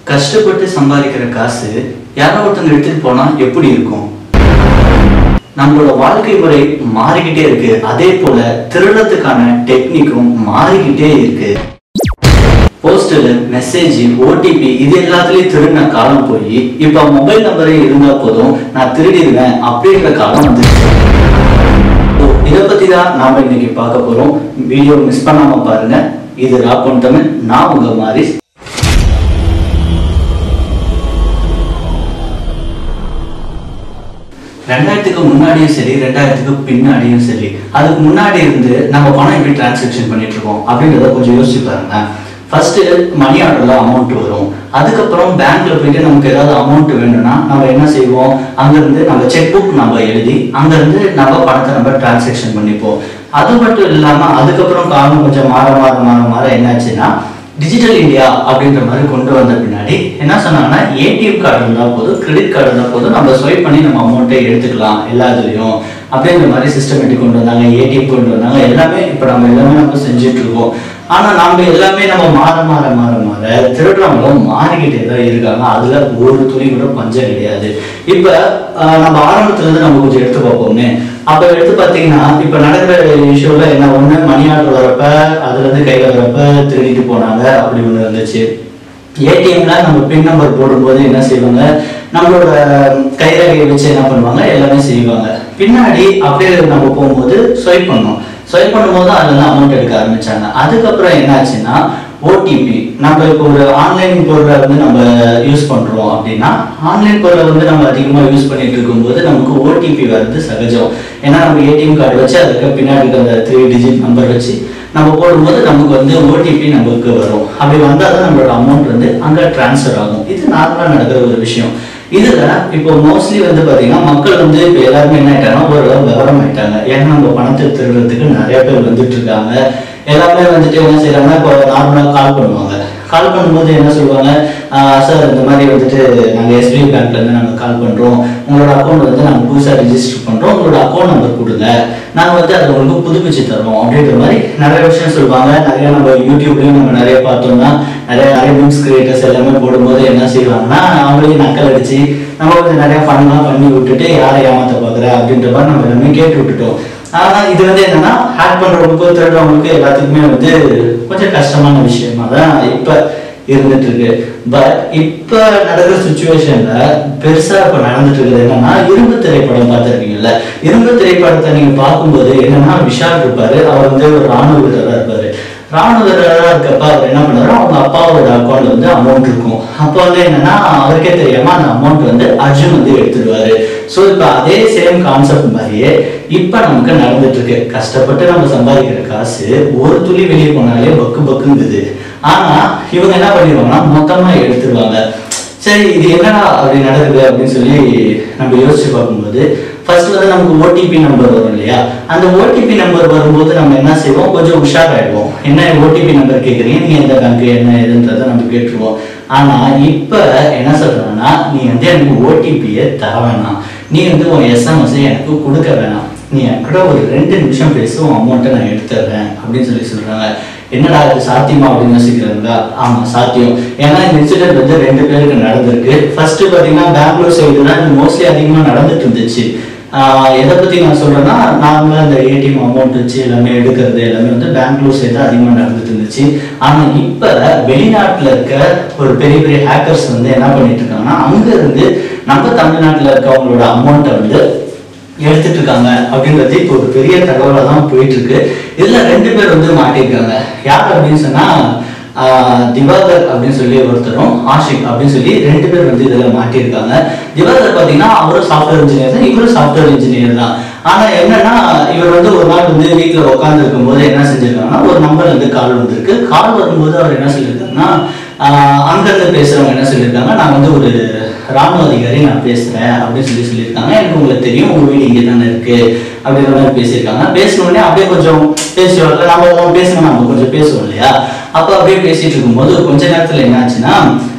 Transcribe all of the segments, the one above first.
கஷ்டப்பட்டு சம்பாதிக்கிற காசு யாரோ ஒருத்தங்க எடுத்துட்டு போனா எப்படி இருக்கும் நம்மளோட வாழ்க்கை முறை மாறிக்கிட்டே இருக்கு அதே போல திருடத்துக்கான டெக்னிக்கும் மாறிக்கிட்டே இருக்கு போஸ்டல் மெசேஜ் ஓடிபி இது எல்லாத்துலயும் திருடின காலம் போய் இப்ப மொபைல் நம்பரே இருந்தா போதும் நான் திருடிடுவேன் அப்படின்ற காலம் வந்துருச்சு So, இத பத்தி தான் நாம இன்னைக்கு பார்க்க போறோம் வீடியோ மிஸ் பண்ணாம பாருங்க இது ராப்பன் தமிழ் நான் உங்க மாதிரி ரெண்டாயிரத்துக்கு முன்னாடியும் சரி ரெண்டாயிரத்துக்கு பின்னாடியும் சரி அதுக்கு முன்னாடி இருந்து நம்ம பணம் எப்படி டிரான்சாக்ஷன் பண்ணிட்டு இருக்கோம் அப்படின்றத கொஞ்சம் யோசிச்சு பாருங்க ஃபர்ஸ்ட் மணி ஆர்டர்ல அமௌண்ட் வரும் அதுக்கப்புறம் பேங்க்ல போயிட்டு நமக்கு ஏதாவது அமௌண்ட் வேணும்னா நம்ம என்ன செய்வோம் அங்கிருந்து நம்ம செக் புக் நம்ம எழுதி அங்கிருந்து நம்ம பணத்தை நம்ம டிரான்சாக்ஷன் பண்ணிப்போம் அது மட்டும் இல்லாம அதுக்கப்புறம் காலம் கொஞ்சம் மாற மாற மாற மாற என்னாச்சுன்னா டிஜிட்டல் இந்தியா அப்படின்ற மாதிரி கொண்டு வந்த பின்னாடி என்ன சொன்னாங்கன்னா ஏடிஎம் கார்டு இருந்தால் போதும் கிரெடிட் கார்டு இருந்தால் போதும் நம்ம ஸ்வைப் பண்ணி நம்ம அமௌண்ட்டை எடுத்துக்கலாம் எல்லா இதுலையும் அப்படின்ற மாதிரி சிஸ்டமேட்டிக் கொண்டு வந்தாங்க ஏடிஎம் கொண்டு வந்தாங்க எல்லாமே இப்போ நம்ம எல்லாமே நம்ம செஞ்சுட்டு இருக்கோம் ஆனா நம்ம எல்லாமே நம்ம மாற மாற மாற மாற திருடுறவங்களும் மாறிக்கிட்டே தான் இருக்காங்க அதுல ஒரு துளி கூட பஞ்சம் கிடையாது இப்ப ஆஹ், நம்ம ஆரம்பத்துல இருந்து நம்ம கொஞ்சம் எடுத்து பார்ப்போமே அப்ப எடுத்து பாத்தீங்கன்னா இப்ப நடக்கிற இஷ்யூல என்ன ஒண்ணு மணி ஆர்டர் வரப்ப அதுல இருந்து கையில வரப்ப திருடிட்டு போனாங்க அப்படி ஒண்ணு இருந்துச்சு ஏடிஎம்ல நம்ம பின் நம்பர் போடும்போது என்ன செய்வாங்க நம்மளோட கைரேகையை வச்சு என்ன பண்ணுவாங்க எல்லாமே செய்வாங்க பின்னாடி அப்படியே நம்ம போகும்போது ஸ்வைப் பண்ணோம் ஸ்வைப் பண்ணும்போது அதுல இருந்து அமௌண்ட் எடுக்க ஆரம்பிச்சாங்க அதுக்கப்புறம் என்னாச்சுன்னா ஓடிபி நம்ம இப்போ ஒரு ஆன்லைன் பொருளை வந்து நம்ம யூஸ் பண்றோம் அப்படின்னா ஆன்லைன் பொருளை வந்து நம்ம அதிகமா யூஸ் பண்ணிட்டு இருக்கும்போது நமக்கு ஓடிபி வர்றது சகஜம் ஏன்னா நம்ம ஏடிஎம் கார்டு வச்சு அதுக்கு பின்னாடி இருக்க அந்த த்ரீ டிஜிட் நம்பர் வச்சு நம்ம போடும்போது நமக்கு வந்து ஓடிபி நமக்கு வரும் அப்படி வந்தால் தான் நம்மளோட அமௌண்ட் வந்து அங்கே ட்ரான்ஸ்ஃபர் ஆகும் இது நார்மலாக நடக்கிற ஒரு விஷயம் இதுல இப்போ மோஸ்ட்லி வந்து பாத்தீங்கன்னா மக்கள் வந்து இப்போ எல்லாருமே என்ன ஆயிட்டாங்கன்னா ஒரு விவரம் ஆயிட்டாங்க ஏன்னா நம்ம பணத்தை திருடுறதுக்கு நிறைய பேர் வந்துட்டு இருக்காங்க எல்லாமே வந்துட்டு என்ன செய்யறாங்கன்னா இப்போ நார்மலாக கால் பண்ணுவாங்க கால் பண்ணும்போது என்ன சொல்லுவாங்க சார் இந்த மாதிரி வந்துட்டு நாங்கள் எஸ்பிஐ பேங்க்ல இருந்து நாங்கள் கால் பண்றோம் உங்களோட அக்கௌண்ட் வந்து நாங்கள் புதுசாக ரெஜிஸ்டர் பண்றோம் உங்களோட அக்கௌண்ட் நம்பர் கொடுங்க நாங்கள் வந்து அதை உங்களுக்கு புதுப்பிச்சு தரோம் அப்படின்ற மாதிரி நிறைய விஷயம் சொல்லுவாங்க நிறைய நம்ம யூடியூப்லயும் நம்ம நிறைய பார்த்தோம்னா நிறைய நிறைய மீம்ஸ் கிரியேட்டர்ஸ் எல்லாமே போடும்போது என்ன செய்வாங்கன்னா அவங்களையும் நக்கல் அடிச்சு நம்ம வந்து நிறைய ஃபன்லாம் பண்ணி விட்டுட்டு யாரை ஏமாத்த பார்க்குற அப்படின்ற மாதிரி நம்ம எல்லாமே கேட்டு விட்டுட்டோம் ஆனா இது வந்து என்னன்னா ஹேக் பண்றவங்களுக்கு திருடுறவங்களுக்கு எல்லாத்துக்குமே வந்து கொஞ்சம் கஷ்டமான விஷயமா தான் இப்ப இருந்துட்டு இருக்கு பட் இப்ப நடக்கிற சுச்சுவேஷன்ல பெருசா இப்ப நடந்துட்டு இருக்குது என்னன்னா இரும்பு திரைப்படம் பார்த்திருக்கீங்கல்ல இரும்பு திரைப்படத்தை நீங்க பார்க்கும்போது என்னன்னா விஷால் இருப்பாரு அவர் வந்து ஒரு ராணுவ வீரரா இருப்பாரு ராணுவ வீரராக இருக்கப்ப அவர் என்ன பண்ணாரு அவங்க அப்பாவோட அக்கௌண்ட்ல வந்து அமௌண்ட் இருக்கும் அப்போ வந்து என்னன்னா அவருக்கே தெரியாம அந்த அமௌண்ட் வந்து அர்ஜுன் வந்து எடுத்துடுவாரு ஸோ இப்போ அதே சேம் கான்செப்ட் மாதிரியே இப்போ நமக்கு நடந்துட்டு இருக்கு கஷ்டப்பட்டு நம்ம சம்பாதிக்கிற காசு ஒரு துளி வெளியே போனாலே பக்கு பக்குங்குது ஆனா இவங்க என்ன பண்ணிடுவாங்கன்னா மொத்தமா எடுத்துடுவாங்க சரி இது என்னடா அப்படி நடக்குது அப்படின்னு சொல்லி நம்ம யோசிச்சு பார்க்கும்போது ஃபர்ஸ்ட் வந்து நமக்கு ஓடிபி நம்பர் வரும் இல்லையா அந்த ஓடிபி நம்பர் வரும்போது நம்ம என்ன செய்வோம் கொஞ்சம் உஷாராயிடுவோம் என்ன ஓடிபி நம்பர் கேட்குறீங்க நீங்க எந்த பேங்க் என்ன எதுன்றதை நம்ம கேட்டுருவோம் ஆனா இப்ப என்ன சொல்றாங்கன்னா நீ வந்து எனக்கு ஓடிபியை தர வேணாம் நீ வந்து உன் எஸ்எம்எஸ் எனக்கு கொடுக்க வேணாம் நீ என்கிட்ட ஒரு ரெண்டு நிமிஷம் பேசு உன் அமௌண்ட்டை நான் எடுத்துடுறேன் அப்படின்னு சொல்லி சொல்றாங்க என்னடா இது சாத்தியமா அப்படின்னு யோசிக்கிறாங்களா ஆமா சாத்தியம் ஏன்னா இந்த இன்சிடென்ட் வந்து ரெண்டு பேருக்கு நடந்திருக்கு ஃபர்ஸ்ட் பாத்தீங்கன்னா பெங்களூர் சைடு தான் மோஸ்ட்லி அதிகமா நடந்துட்டு இருந்துச்சு ஆஹ் எதை பத்தி நான் சொல்றேன்னா நார்மலா இந்த ஏடிஎம் அமௌண்ட் வச்சு எல்லாமே எடுக்கிறது எல்லாமே வந்து பெங்களூர் சைடு தான் அதிகமா நடந்துட்டு இருந்துச்சு ஆனா இப்ப வெளிநாட்டுல இருக்க ஒரு பெரிய பெரிய ஹேக்கர்ஸ் வந்து என்ன பண்ணிட்டு இருக்காங்கன்னா அங்க இருந்து நம்ம தமிழ்நாட்டுல இருக்கவங்களோட அமௌண்ட்டை வந்து எடுத்துட்டு இருக்காங்க அப்படின்றது இப்போ ஒரு பெரிய தகவலா தான் போயிட்டு இருக்கு இதுல ரெண்டு பேர் வந்து மாட்டிருக்காங்க யார் அப்படின்னு சொன்னா ஆஹ், திவாகர் அப்படின்னு சொல்லி ஒருத்தரும் ஆஷிக் அப்படின்னு சொல்லி ரெண்டு பேர் வந்து இதுல மாட்டியிருக்காங்க திவாகர் பாத்தீங்கன்னா அவரும் சாஃப்ட்வேர் இன்ஜினியர் தான் இவரும் சாஃப்ட்வேர் இன்ஜினியர் தான் ஆனா என்னன்னா இவர் வந்து ஒரு நாள் வந்து வீட்டுல உட்கார்ந்து இருக்கும்போது என்ன செஞ்சிருக்காங்கன்னா ஒரு நம்பர்ல இருந்து கால் வந்திருக்கு கால் வரும்போது அவர் என்ன சொல்லியிருக்காருன்னா ஆஹ், அங்கிருந்து பேசுறவங்க என்ன சொல்லியிருக்காங்க நான் வந்து ஒரு ராணுவ அதிகாரி நான் பேசுறேன் அப்படின்னு சொல்லி சொல்லியிருக்காங்க எனக்கு உங்களுக்கு தெரியும் உங்க வீடு இங்கே தானே இருக்கு அப்படின்ற மாதிரி பேசியிருக்காங்க பேசின உடனே அப்படியே கொஞ்சம் பேசுவோம்ல நம்ம எல்லாம் பேசணும் நம்ம கொஞ்சம் பேசுவோம் இல்லையா அப்போ அப்படியே பேசிட்டு இருக்கும்போது கொஞ்ச நேரத்துல என்ன ஆச்சுன்னா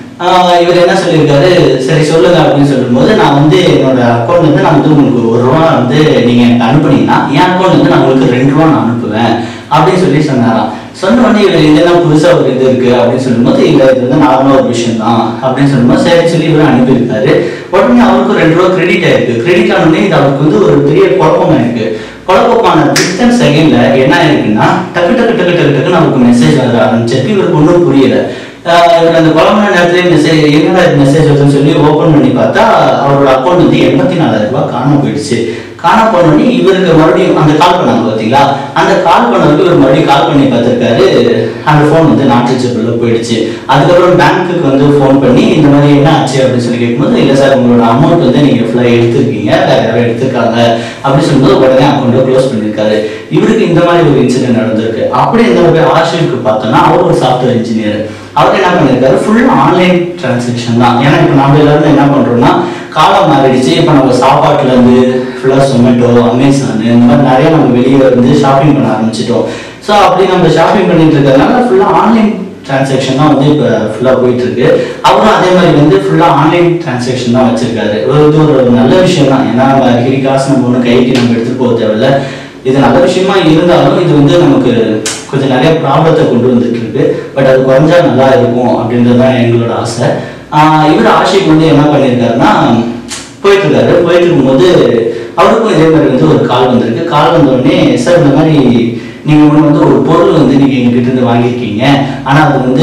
ஆஹ் இவர் என்ன சொல்லியிருக்காரு சரி சொல்லுங்க அப்படின்னு சொல்லும்போது நான் வந்து என்னோட அக்கௌண்ட் வந்து நான் வந்து உங்களுக்கு ஒரு ரூபா வந்து நீங்க எனக்கு அனுப்புனீங்கன்னா என் அக்கௌண்ட் வந்து நான் உங்களுக்கு ரெண்டு ரூபா நான் அனுப்புவேன் அப்படின்னு சொல்லி சொன்னாராம் சொன்ன உடனே இவர் இதெல்லாம் புதுசா ஒரு இது இருக்கு அப்படின்னு சொல்லும்போது இல்ல இது வந்து நார்மலா ஒரு விஷயம் தான் அப்படின்னு சொல்லும்போது சரி சொல்லி இவர் அனுப்பியிருக்காரு உடனே அவருக்கு ரெண்டு ரூபா கிரெடிட் ஆயிருக்கு கிரெடிட் ஆன உடனே இது அவருக்கு வந்து ஒரு பெரிய குழப்பமா இருக்கு குழப்பமான வித்தன் செகண்ட்ல என்ன ஆயிருக்குன்னா டக்கு டக்கு டக்கு டக்கு டக்குன்னு அவருக்கு மெசேஜ் வர ஆரம்பிச்சிருக்கு இவருக்கு ஒன்றும் புரியல ஆஹ் இவர் அந்த குழம்புன நேரத்துல மெசேஜ் என்னடா மெசேஜ் வருதுன்னு சொல்லி ஓபன் பண்ணி பார்த்தா அவரோட அக்கௌண்ட் வந்து எண்பத்தி நாலாயிரம் ரூபாய் காணாம போயிடுச்சு காண போனோடனே இவருக்கு மறுபடியும் அந்த கால் பண்ணாங்க பார்த்தீங்களா அந்த கால் பண்ணவருக்கு இவர் மறுபடியும் கால் பண்ணி பார்த்திருக்காரு அந்த ஃபோன் வந்து நாட் ரீச்சபிள்ல போயிடுச்சு அதுக்கப்புறம் பேங்க்குக்கு வந்து ஃபோன் பண்ணி இந்த மாதிரி என்ன ஆச்சு அப்படின்னு சொல்லி கேட்கும்போது இல்லை சார் உங்களோட அமௌண்ட் வந்து நீங்க ஃபுல்லாக எடுத்திருக்கீங்க வேற யாரோ எடுத்திருக்காங்க அப்படின்னு சொல்லும்போது உடனே அக்கௌண்ட்டை க்ளோஸ் பண்ணியிருக்காரு இவருக்கு இந்த மாதிரி ஒரு இன்சிடென்ட் நடந்திருக்கு அப்படி இந்த மாதிரி ஆஷிக்கு பார்த்தோம்னா அவர் ஒரு சாஃப்ட்வேர் இன்ஜினியர் அவர் என்ன பண்ணியிருக்காரு ஃபுல் ஆன்லைன் டிரான்சாக்ஷன் தான் ஏன்னா இப்போ நம்ம எல்லாரும் என்ன பண்றோம்னா காலம் மாறிடுச்சு இப்போ நம்ம சாப்பாட்டுல இருந்து ஃபுல்லாக சொமேட்டோ அமேசான் இந்த மாதிரி நிறைய நம்ம வெளியே வந்து ஷாப்பிங் பண்ண ஆரம்பிச்சிட்டோம் ஸோ அப்படி நம்ம ஷாப்பிங் பண்ணிட்டு இருக்கிறதுனால ஃபுல்லாக ஆன்லைன் டிரான்சாக்ஷன் தான் வந்து இப்போ ஃபுல்லாக போயிட்டு இருக்கு அவரும் அதே மாதிரி வந்து ஃபுல்லாக ஆன்லைன் டிரான்சாக்ஷன் தான் வச்சிருக்காரு ஒரு இது ஒரு நல்ல விஷயம் தான் ஏன்னா நம்ம அடிக்கடி காசு நம்ம ஒன்று கைக்கு நம்ம எடுத்துட்டு போக தேவையில்ல இது நல்ல விஷயமா இருந்தாலும் இது வந்து நமக்கு கொஞ்சம் நிறைய ப்ராப்ளத்தை கொண்டு வந்துட்டு இருக்கு பட் அது குறைஞ்சா நல்லா இருக்கும் அப்படின்றது தான் எங்களோட ஆசை ஆஹ் இவர் ஆஷிக் வந்து என்ன பண்ணியிருக்காருன்னா போயிட்டு இருக்காரு போயிட்டு இருக்கும்போது அவருக்கும் இதே மாதிரி வந்து ஒரு கால் வந்திருக்கு கால் வந்த உடனே சார் இந்த மாதிரி நீங்க ஒண்ணு வந்து ஒரு பொருள் வந்து நீங்க எங்ககிட்ட இருந்து வாங்கியிருக்கீங்க ஆனா அது வந்து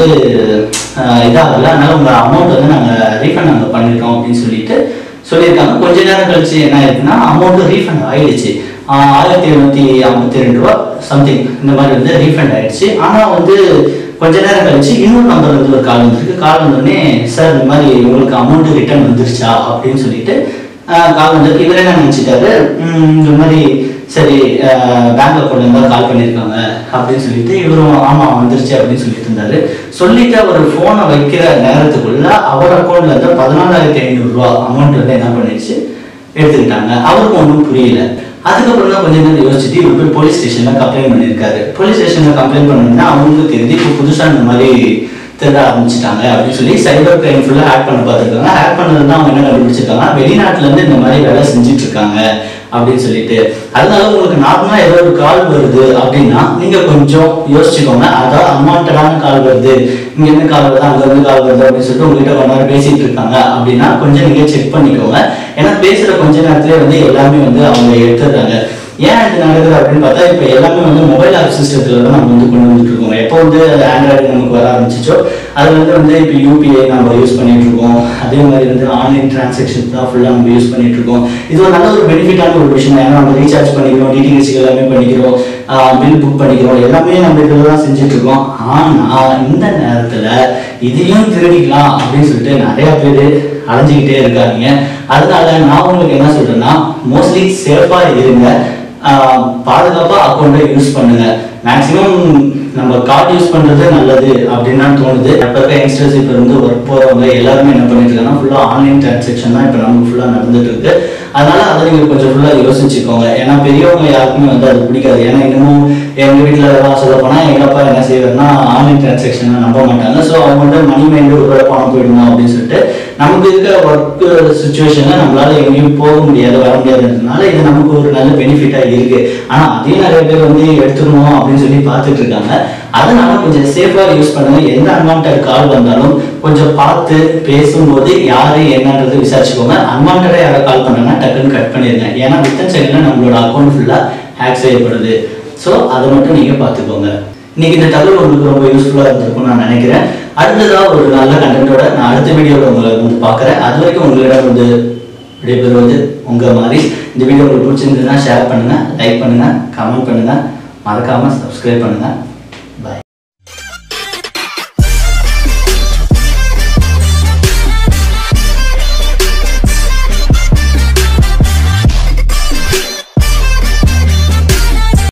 ஆஹ் இதாகல அதனால உங்க அமௌண்ட் வந்து நாங்க ரீஃபண்ட் நாங்க பண்ணிருக்கோம் அப்படின்னு சொல்லிட்டு சொல்லியிருக்காங்க கொஞ்ச நேரம் கழிச்சு என்ன ஆயிருக்குன்னா அமௌண்ட் ரீஃபண்ட் ஆயிடுச்சு ஆஹ் ஆயிரத்தி எழுநூத்தி ஐம்பத்தி ரெண்டு ரூபா சம்திங் இந்த மாதிரி வந்து ரீஃபண்ட் ஆயிடுச்சு ஆனா வந்து கொஞ்ச நேரம் கழிச்சு இன்னொரு நம்பர்ல இருந்து ஒரு கால் வந்திருக்கு கால் வந்தோடனே சார் இந்த மாதிரி உங்களுக்கு அமௌண்ட் ரிட்டர்ன் வந்துருச்சா அப்படின்னு சொல்லிட்டு கால் வந்திருக்கு இவர் என்ன நினைச்சிட்டாரு "ம், இந்த மாதிரி சரி பேங்க் அக்கௌண்ட்ல இருந்தா கால் பண்ணியிருக்காங்க அப்படின்னு சொல்லிட்டு இவரும் ஆமா வந்துருச்சு அப்படின்னு சொல்லிட்டு இருந்தாரு சொல்லிட்டு அவர் போனை வைக்கிற நேரத்துக்குள்ள அவர் அக்கௌண்ட்ல இருந்து பதினாலாயிரத்தி ஐநூறு ரூபா அமௌண்ட் வந்து என்ன பண்ணிடுச்சு எடுத்துக்கிட்டாங்க அவருக்கும் ஒன்றும் புரியல அதுக்கப்புறம் தான் கொஞ்ச நேரம் யோசிச்சுட்டு இவர் போய் போலீஸ் ஸ்டேஷன்ல கம்ப்ளைண்ட் பண்ணியிருக்காரு போலீஸ் ஸ்டேஷன்ல கம்ப்ளைண்ட் பண்ணோம்னா அவங்களுக்கு தெரிஞ்சு இப்போ புதுசா இந்த மாதிரி திருட ஆரம்பிச்சிட்டாங்க அப்படின்னு சொல்லி சைபர் கிரைம் ஃபுல்லாக ஹேக் பண்ண பார்த்துருக்காங்க ஹேக் பண்ணது தான் அவங்க என்ன கண்டுபிடிச்சிருக்காங்க வெளிநாட்டுல இருந்து இந்த மாதிரி வேலை செஞ்சுட்டு இருக்காங்க அப்படின்னு சொல்லிட்டு அதனால உங்களுக்கு நார்மலா ஏதோ ஒரு கால் வருது அப்படின்னா நீங்க கொஞ்சம் யோசிச்சுக்கோங்க அதாவது அன்வான்டான கால் வருது இங்க இருந்து கால் வருது அங்க இருந்து கால் வருது அப்படின்னு சொல்லிட்டு உங்ககிட்ட கொஞ்ச நேரம் பேசிட்டு இருக்காங்க அப்படின்னா கொஞ்சம் நீங்க செக் பண்ணிக்கோங்க ஏன்னா பேசுற கொஞ்ச நேரத்திலே வந்து எல்லாமே வந்து அவங்க எடுத்துடுறாங்க ஏன் இது நடக்குது அப்படின்னு பார்த்தா இப்போ எல்லாமே வந்து மொபைல் ஆப் சிஸ்டத்துல தான் நம்ம வந்து கொண்டு வந்துட்டு இருக்கோம் எப்போ வந்து ஆண்ட்ராய்டு நமக்கு வர ஆரம்பிச்சிச்சோ அது வந்து வந்து இப்போ யூபிஐ நம்ம யூஸ் பண்ணிட்டு இருக்கோம் அதே மாதிரி வந்து ஆன்லைன் டிரான்சாக்ஷன் தான் ஃபுல்லாக நம்ம யூஸ் பண்ணிட்டு இருக்கோம் இது ஒரு நல்ல ஒரு பெனிஃபிட்டான ஒரு விஷயம் ஏன்னா நம்ம ரீசார்ஜ் பண்ணிக்கிறோம் டிடிஹெச் எல்லாமே பண்ணிக்கிறோம் பில் புக் பண்ணிக்கிறோம் எல்லாமே நம்ம இதில் தான் செஞ்சுட்டு இருக்கோம் ஆனால் இந்த நேரத்தில் இதையும் திருடிக்கலாம் அப்படின்னு சொல்லிட்டு நிறைய பேர் அலைஞ்சிக்கிட்டே இருக்காங்க அதனால நான் உங்களுக்கு என்ன சொல்றேன்னா மோஸ்ட்லி சேஃபா இருங்க ஆஹ் பாதுகாப்பா அக்கௌண்ட்டை யூஸ் பண்ணுங்க மேக்ஸிமம் நம்ம கார்டு யூஸ் பண்றது நல்லது அப்படின்னு தான் தோணுது இப்போ இருக்க யங்ஸ்டர்ஸ் இப்போ வந்து ஒர்க் போறவங்க எல்லாருமே என்ன பண்ணிட்டு இருக்காங்கன்னா ஃபுல்லா ஆன்லைன் டிரான்சாக்ஷன் தான் இப்போ நமக்கு ஃபுல்லா நடந்துட்டு இருக்கு அதனால அதை நீங்க கொஞ்சம் ஃபுல்லா யோசிச்சுக்கோங்க ஏன்னா பெரியவங்க யாருக்குமே வந்து அது பிடிக்காது ஏன்னா இன்னமும் எங்க வீட்டுல எல்லாம் சொல்ல போனா எங்க அப்பா என்ன செய்வாருன்னா ஆன்லைன் டிரான்சாக்ஷன் நம்ப மாட்டாங்க ஸோ அவங்க வந்து மணி மைண்டு ஒரு வேளை பணம் போயிடுமா அப்படின்னு சொல்லிட்டு நமக்கு இருக்க ஒர்க் சுச்சுவேஷன்ல நம்மளால எங்கேயும் போக முடியாது வர முடியாதுன்றதுனால இது நமக்கு ஒரு நல்ல பெனிஃபிட்டா இருக்கு ஆனா அதே நிறைய பேர் வந்து எடுத்துக்கணும் அப்படின்னு சொல்லி பார்த்துட்டு இருக்காங்க அதனால கொஞ்சம் சேஃபா யூஸ் பண்ணுங்க எந்த அன்வான்ட் கால் வந்தாலும் கொஞ்சம் பார்த்து பேசும்போது யாரு என்னன்றது விசாரிச்சுக்கோங்க அன்வான்டா யாரை கால் பண்ணாங்கன்னா டக்குன்னு கட் பண்ணிருங்க ஏன்னா வித்தன் செகண்ட்ல நம்மளோட அக்கௌண்ட் ஃபுல்லா ஹேக் செய்யப்படுது ஸோ அதை மட்டும் நீங்க பார்த்துக்கோங்க இன்னைக்கு இந்த தகவல் உங்களுக்கு ரொம்ப யூஸ்ஃபுல்லா இருந்திருக்கும் நான் நினைக்கிறேன் அடுத்ததா ஒரு நல்ல கண்டென்ட்டோட நான் அடுத்த வீடியோவில் உங்களை வந்து பார்க்குறேன் அது வரைக்கும் உங்களிடம் வந்து விடைபெறுவது உங்க மாதிரி இந்த வீடியோ உங்களுக்கு பிடிச்சிருந்ததுன்னா ஷேர் பண்ணுங்க லைக் பண்ணுங்க கமெண்ட் பண்ணுங்க மறக்காம சப்ஸ்கிரைப் பண்ணுங்க பாய்